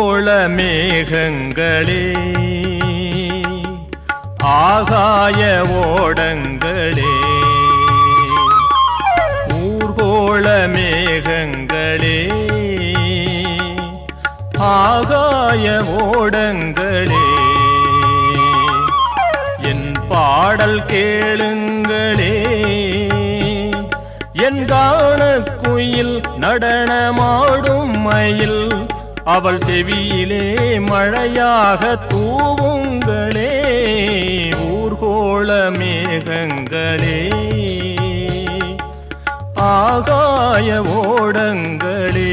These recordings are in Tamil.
ஊர்கோள மேகங்களே ஆகாய ஓடங்களே ஊர்கோள மேகங்களே ஆகாய ஓடங்களே என் பாடல் கேளுங்களே என் காண குயில் நடனமாடும் மயில் அவள் செவியிலே மழையாக தூவுங்களே ஊர்கோள மேகங்களே ஆகாய ஓடங்களே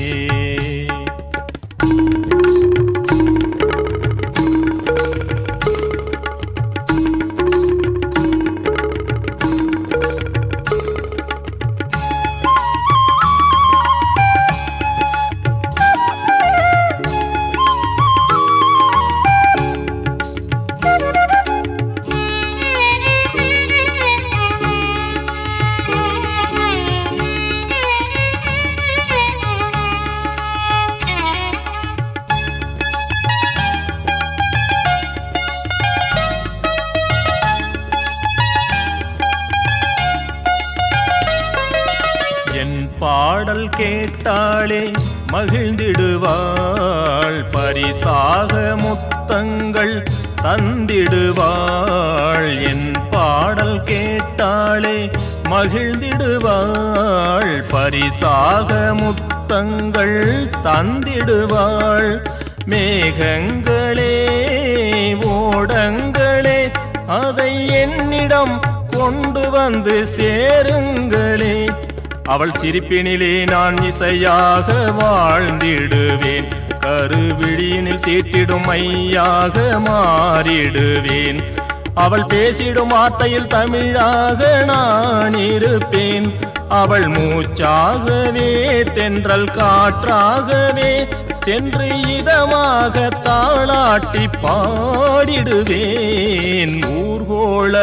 என் பாடல் கேட்டாளே மகிழ்ந்திடுவாள் பரிசாக முத்தங்கள் தந்திடுவாள் என் பாடல் கேட்டாளே மகிழ்ந்திடுவாள் பரிசாக முத்தங்கள் தந்திடுவாள் மேகங்களே ஓடங்களே அதை என்னிடம் கொண்டு வந்து சேருங்களே அவள் சிரிப்பினிலே நான் இசையாக வாழ்ந்திடுவேன் கருவிழியினில் தீட்டிடும் மையாக மாறிடுவேன் அவள் பேசிடும் வார்த்தையில் தமிழாக நான் இருப்பேன் அவள் மூச்சாகவே தென்றல் காற்றாகவே சென்று இதமாக தாளாட்டி பாடிடுவேன் ஊர்கோள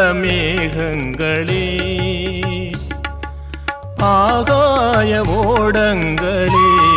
மேகங்களே ஆகாய ஓடங்களே